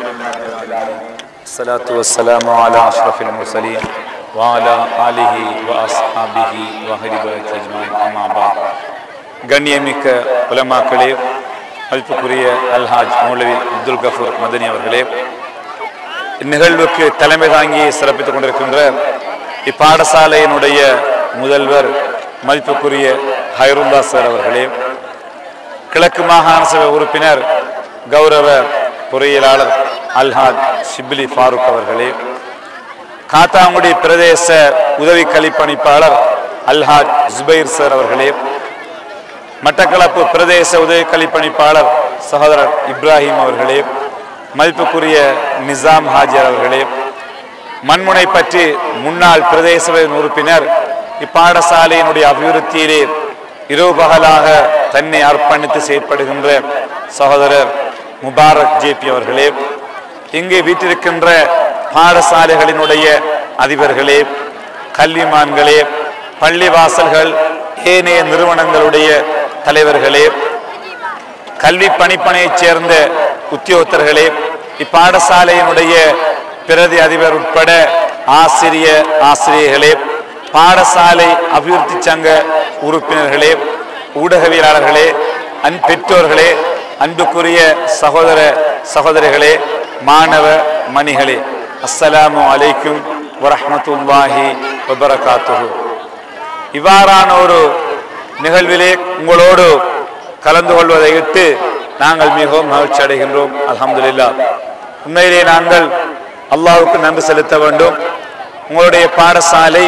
لله رب العالمين الصلاة والسلام على أشرف المرسلين وعلى آله وأصحابه وأهل بيت أجمعين أما بعد கண்ணியமிக்க உலமாக்களே மதிப்புக்குரிய அல்ஹாஜ் மௌலவி அப்துல் கஃபூர் மதனி அவர்களே இந்நிகழ்வுக்கு தலைமை தாங்கி சிறப்பித்துக் கொண்டிருக்கின்ற இப்பாடசாலையினுடைய முதல்வர் மதிப்புக்குரிய ஹைருல்லா சார் அவர்களே கிழக்கு மாகாண சபை உறுப்பினர் கௌரவ பொறியியலாளர் அல்ஹாஜ் ஷிப்லி ஃபாரூக் அவர்களே காத்தாங்குடி பிரதேச உதவி கலிப்பணிப்பாளர் அல்ஹாஜ் ஜுபைர் சார் அவர்களே மட்டக்களப்பு பிரதேச உதவி கலிப்பணிப்பாளர் சகோதரர் இப்ராஹிம் அவர்களே மதிப்புக்குரிய நிசாம் ஹாஜிர் அவர்களே மண்முனை பற்றி முன்னாள் பிரதேச சபை உறுப்பினர் இப்பாடசாலையினுடைய அபிவிருத்தியிலே இரவு பகலாக தன்னை அர்ப்பணித்து செயற்படுகின்ற சகோதரர் முபாரக் ஜேபி அவர்களே இங்கே வீட்டிருக்கின்ற பாடசாலைகளினுடைய அதிபர்களே கல்விமான்களே பள்ளிவாசல்கள் ஏனைய நிறுவனங்களுடைய தலைவர்களே கல்வி பணிப்பணியைச் சேர்ந்த உத்தியோகத்தர்களே இப்பாடசாலையினுடைய பிரதி அதிபர் உட்பட ஆசிரிய ஆசிரியர்களே பாடசாலை அபிவிருத்தி சங்க உறுப்பினர்களே ஊடகவியலாளர்களே அன் பெற்றோர்களே அன்புக்குரிய சகோதர சகோதரிகளே மாணவ மணிகளே அஸ்ஸலாமு அலைக்கும் வரஹ்மத்துல்லாஹி வபரகாத்துஹு இவ்வாறான ஒரு நிகழ்விலே உங்களோடு கலந்து கொள்வதை இட்டு நாங்கள் மிகவும் மகிழ்ச்சி அடைகின்றோம் அல்ஹம்துலில்லா உண்மையிலே நாங்கள் அல்லாஹ்வுக்கு நன்றி செலுத்த வேண்டும் உங்களுடைய பாடசாலை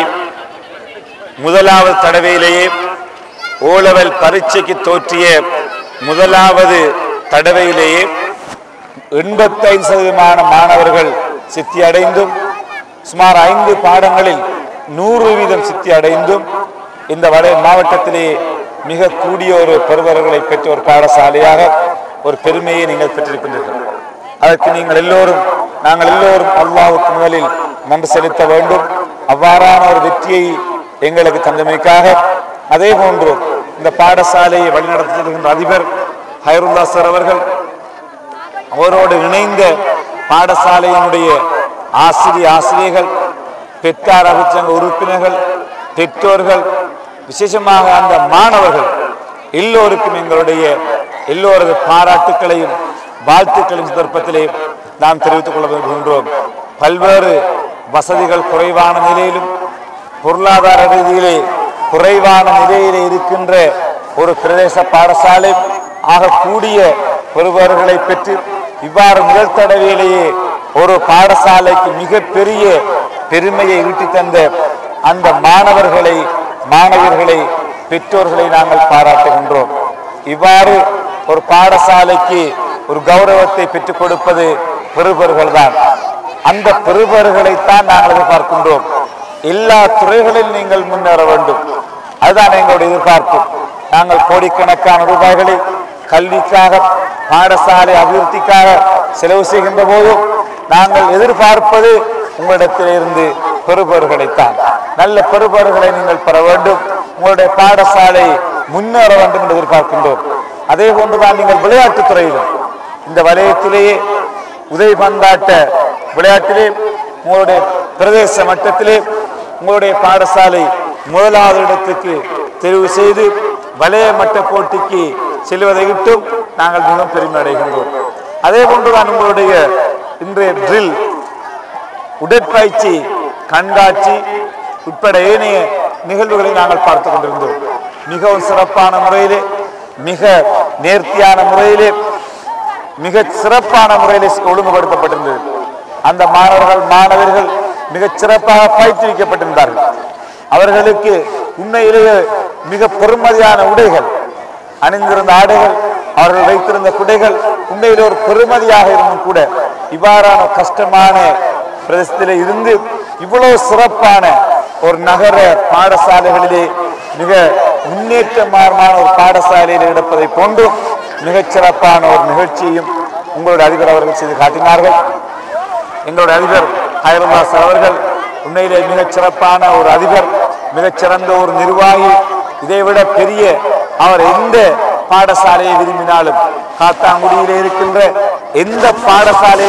முதலாவது தடவையிலேயே ஓலவல் பரீட்சைக்கு தோற்றிய முதலாவது தடவையிலேயே எண்பத்தைந்து சதவீதமான மாணவர்கள் சித்தி அடைந்தும் சுமார் ஐந்து பாடங்களில் நூறு வீதம் சித்தி அடைந்தும் இந்த வட மாவட்டத்திலே மிக கூடிய ஒரு பெறுவர்களை பெற்ற ஒரு பாடசாலையாக ஒரு பெருமையை நீங்கள் பெற்றிருக்கின்றீர்கள் அதற்கு நீங்கள் எல்லோரும் நாங்கள் எல்லோரும் அல்லாஹ்வுக்கு முதலில் நன்றி செலுத்த வேண்டும் அவ்வாறான ஒரு வெற்றியை எங்களுக்கு தந்தமைக்காக அதே போன்று இந்த பாடசாலையை வழிநடத்துகின்ற அதிபர் ஹைருல்லா சார் அவர்கள் அவரோடு இணைந்த பாடசாலையினுடைய ஆசிரிய ஆசிரியர்கள் பெற்றார் அபிச்சங்க உறுப்பினர்கள் பெற்றோர்கள் விசேஷமாக அந்த மாணவர்கள் எல்லோருக்கும் எங்களுடைய எல்லோரது பாராட்டுக்களையும் வாழ்த்துக்களின் சந்தர்ப்பத்திலே நாம் தெரிவித்துக் கொள்ள விரும்புகின்றோம் பல்வேறு வசதிகள் குறைவான நிலையிலும் பொருளாதார ரீதியிலே குறைவான நிலையிலே இருக்கின்ற ஒரு பிரதேச பாடசாலை ஆக கூடிய பெறுபவர்களை பெற்று இவ்வாறு முதல் தடவையிலேயே ஒரு பாடசாலைக்கு மிகப்பெரிய பெருமையை ஈட்டி தந்த அந்த மாணவர்களை மாணவர்களை பெற்றோர்களை நாங்கள் பாராட்டுகின்றோம் இவ்வாறு ஒரு பாடசாலைக்கு ஒரு கௌரவத்தை பெற்றுக் கொடுப்பது பெறுபவர்கள் தான் அந்த பெறுபவர்களைத்தான் நாங்கள் எதிர்பார்க்கின்றோம் எல்லா துறைகளில் நீங்கள் முன்னேற வேண்டும் அதுதான் எங்களுடைய எதிர்பார்ப்பு நாங்கள் கோடிக்கணக்கான ரூபாய்களை கல்விக்காக பாடசாலை அபிவிருத்திக்காக செலவு செய்கின்ற போதும் நாங்கள் எதிர்பார்ப்பது உங்களிடத்திலிருந்து பெறுபவர்களைத்தான் நல்ல பெறுபவர்களை நீங்கள் பெற வேண்டும் உங்களுடைய பாடசாலை முன்னேற வேண்டும் என்று எதிர்பார்க்கின்றோம் அதே போன்றுதான் நீங்கள் விளையாட்டுத் துறையிலும் இந்த வலயத்திலேயே உதவி பந்தாட்ட விளையாட்டிலே உங்களுடைய பிரதேச மட்டத்திலே உங்களுடைய பாடசாலை முதலாவது இடத்துக்கு தெரிவு செய்து வலய மட்ட போட்டிக்கு செல்வதை விட்டும் நாங்கள் மிகவும் பெருமை அடைகின்றோம் அதே போன்றுதான் உங்களுடைய இன்றைய ட்ரில் உடற்பயிற்சி கண்காட்சி உட்பட ஏனைய நிகழ்வுகளை நாங்கள் பார்த்து கொண்டிருந்தோம் மிகவும் சிறப்பான முறையிலே மிக நேர்த்தியான முறையிலே மிக சிறப்பான முறையிலே ஒழுங்குபடுத்தப்பட்டிருந்தது அந்த மாணவர்கள் மாணவர்கள் மிகச் சிறப்பாக பயிற்றுவிக்கப்பட்டிருந்தார்கள் அவர்களுக்கு உண்மையிலேயே மிக பெருமதியான உடைகள் அணிந்திருந்த ஆடைகள் அவர்கள் வைத்திருந்த குடைகள் உண்மையிலே ஒரு பெருமதியாக இருந்தும் கூட இவ்வாறான கஷ்டமான பிரதேசத்திலே இருந்து இவ்வளவு சிறப்பான ஒரு நகர பாடசாலைகளிலே மிக முன்னேற்றமான ஒரு பாடசாலையில் எடுப்பதை போன்று மிகச் சிறப்பான ஒரு நிகழ்ச்சியையும் உங்களுடைய அதிபர் அவர்கள் செய்து காட்டினார்கள் எங்களுடைய அதிபர் ஹயருல்லாஸ் அவர்கள் உண்மையிலே மிகச் சிறப்பான ஒரு அதிபர் மிகச்சிறந்த ஒரு நிர்வாகி இதைவிட பெரிய அவர் எந்த பாடசாலையை விரும்பினாலும் காத்தாங்குடியிலே இருக்கின்ற எந்த பாடசாலையை விரும்பினாலும்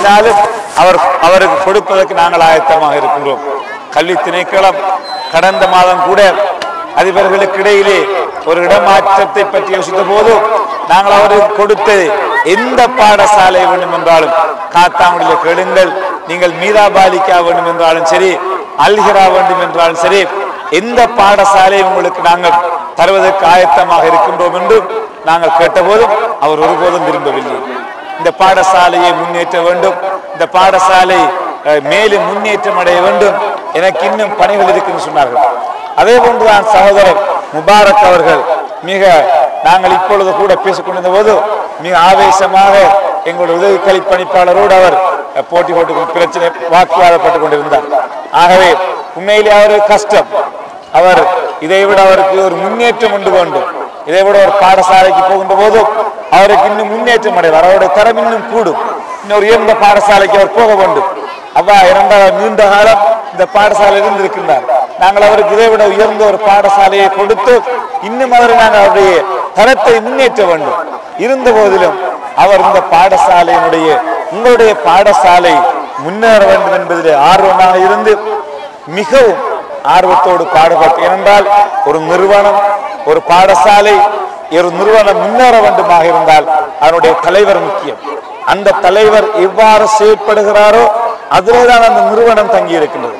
கேட்டாலும் அவர் அவருக்கு கொடுப்பதற்கு நாங்கள் ஆயத்தமாக இருக்கின்றோம் கல்வி திணைக்களம் கடந்த மாதம் கூட அதிபர்களுக்கு இடையிலே ஒரு இடமாற்றத்தை பற்றி யோசித்த போது நாங்கள் அவருக்கு கொடுத்த எந்த பாடசாலை வேண்டும் என்றாலும் காத்தாங்குடியில் கேளுங்கள் நீங்கள் மீரா பாலிக்கா வேண்டும் என்றாலும் சரி அல்ஹிரா வேண்டும் என்றாலும் சரி எந்த பாடசாலை உங்களுக்கு நாங்கள் தருவதற்கு ஆயத்தமாக இருக்கின்றோம் என்றும் நாங்கள் கேட்டபோதும் அவர் ஒருபோதும் விரும்பவில்லை இந்த பாடசாலையை முன்னேற்ற வேண்டும் இந்த பாடசாலை அஹ், மேலும் முன்னேற்றம் அடைய வேண்டும் எனக்கு இன்னும் பணிகள் இருக்குன்னு சொன்னார்கள் அதே போன்றுதான் சகோதரர் முபாரக் அவர்கள் மிக நாங்கள் இப்பொழுது கூட பேசிக் கொண்டிருந்த போது மிக ஆவேசமாக எங்களுடைய உதவி கல்விப்பணிப்பாளரோடு அவர் அஹ், போட்டி போட்டு பிரச்சனை வாக்குவாதப்பட்டுக் கொண்டிருந்தார் ஆகவே உண்மையிலே அவருக்கு கஷ்டம் அவர் இதை விட அவருக்கு ஒரு முன்னேற்றம் உண்டு வேண்டும் இதை விட ஒரு பாடசாலைக்கு போகின்ற போது அவருக்கு இன்னும் முன்னேற்றம் அடைவார் அவருடைய தரம் இன்னும் கூடும் இன்னொரு உயர்ந்த பாடசாலைக்கு அவர் போக வேண்டும் அவ்வா இரண்டாவது நீண்ட காலம் இந்த பாடசாலையில் இருந்திருக்கின்றார் நாங்கள் அவருக்கு இதை விட உயர்ந்த ஒரு பாடசாலையை கொடுத்து இன்னும் அவர் நாங்கள் அவருடைய தரத்தை முன்னேற்ற வேண்டும் இருந்த போதிலும் அவர் இந்த பாடசாலையினுடைய உங்களுடைய பாடசாலை முன்னேற வேண்டும் என்பதில் ஆர்வமாக இருந்து மிகவும் ஆர்வத்தோடு பாடுபட்டு ஏனென்றால் ஒரு நிறுவனம் ஒரு பாடசாலை ஒரு நிறுவனம் முன்னேற வேண்டுமாக இருந்தால் அதனுடைய தலைவர் முக்கியம் அந்த தலைவர் எவ்வாறு செயற்படுகிறாரோ அதிலே தான் அந்த நிறுவனம் தங்கி இருக்கின்றது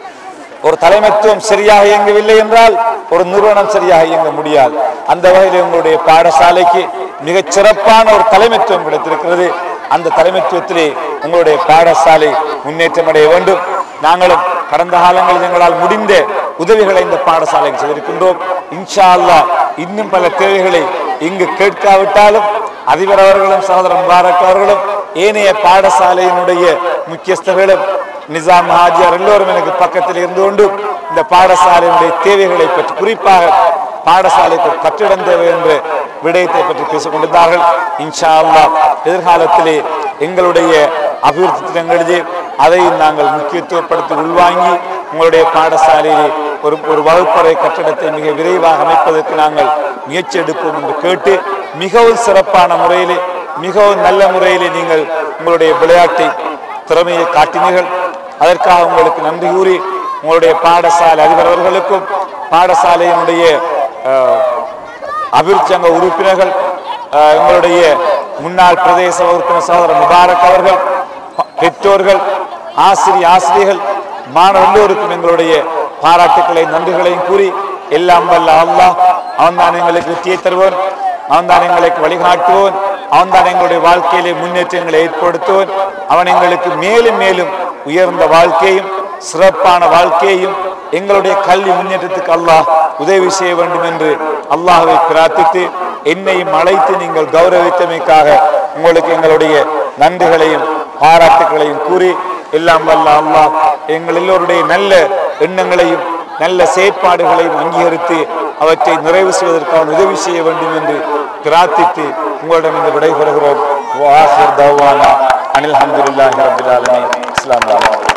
ஒரு தலைமைத்துவம் சரியாக இயங்கவில்லை என்றால் ஒரு நிறுவனம் சரியாக இயங்க முடியாது அந்த வகையில் உங்களுடைய பாடசாலைக்கு மிகச் சிறப்பான ஒரு தலைமைத்துவம் கிடைத்திருக்கிறது அந்த தலைமைத்துவத்திலே உங்களுடைய பாடசாலை முன்னேற்றம் அடைய வேண்டும் நாங்களும் கடந்த காலங்களில் எங்களால் முடிந்த உதவிகளை இந்த பாடசாலைக்கு செய்திருக்கின்றோம் இன்ஷா அல்லாஹ் இன்னும் பல தேவைகளை இங்கு கேட்காவிட்டாலும் அதிபர் அவர்களும் சகோதரர் முபாரக் அவர்களும் ஏனைய பாடசாலையினுடைய முக்கியஸ்தர்களும் நிசாம் ஹாஜியார் எல்லோரும் எனக்கு பக்கத்தில் இருந்து கொண்டு இந்த பாடசாலையினுடைய தேவைகளை பற்றி குறிப்பாக பாடசாலைக்கு கட்டிடம் தேவை என்ற விடயத்தை பற்றி பேசிக் கொண்டிருந்தார்கள் இன்ஷா அல்லாஹ் எதிர்காலத்திலே எங்களுடைய அபிவிருத்தி திட்டங்களிலே அதையும் நாங்கள் முக்கியத்துவப்படுத்தி உள்வாங்கி உங்களுடைய பாடசாலையிலே ஒரு ஒரு வகுப்பறை கட்டடத்தை மிக விரைவாக அமைப்பதற்கு நாங்கள் முயற்சி எடுப்போம் என்று கேட்டு மிகவும் சிறப்பான முறையிலே மிகவும் நல்ல முறையிலே நீங்கள் உங்களுடைய விளையாட்டை திறமையை காட்டினீர்கள் அதற்காக உங்களுக்கு நன்றி கூறி உங்களுடைய பாடசாலை அதிபர் அவர்களுக்கும் பாடசாலையினுடைய அஹ், அபிவிருத்தி சங்க உறுப்பினர்கள் அஹ், எங்களுடைய முன்னாள் பிரதேச உறுப்பினர் சகோதரர் முபாரக் அவர்கள் ப- பெற்றோர்கள் ஆசிரிய ஆசிரியர்கள் மாணவர் எல்லோருக்கும் எங்களுடைய பாராட்டுக்களை நன்றிகளையும் கூறி எல்லாம் வல்ல அல்லாஹ் அவன் தான் எங்களுக்கு வெற்றியை தருவோன் அவன் தான் எங்களுக்கு வழிகாட்டுவோன் அவன் தான் எங்களுடைய வாழ்க்கையிலே முன்னேற்றங்களை ஏற்படுத்துவோன் அவன் எங்களுக்கு மேலும் மேலும் உயர்ந்த வாழ்க்கையும் சிறப்பான வாழ்க்கையையும் எங்களுடைய கல்வி முன்னேற்றத்துக்கு அல்லாஹ் உதவி செய்ய வேண்டும் என்று அல்லாஹ்வை பிரார்த்தித்து என்னையும் அழைத்து நீங்கள் கௌரவித்தமைக்காக உங்களுக்கு எங்களுடைய நன்றிகளையும் பாராட்டுகளையும் கூறி எல்லாம் வல்ல அல்லாஹ் எங்கள் எல்லோருடைய நல்ல எண்ணங்களையும் நல்ல செயற்பாடுகளையும் அங்கீகரித்து அவற்றை நிறைவு செய்வதற்கான உதவி செய்ய வேண்டும் என்று பிரார்த்தித்து உங்களிடம் இந்த விடைபெறுகிறோம் வாஹிர் தவானா அனில் அஹமதுல்லாஹி ரபில் ஆலமீன் அஸ்ஸலாமு அலைக்கும்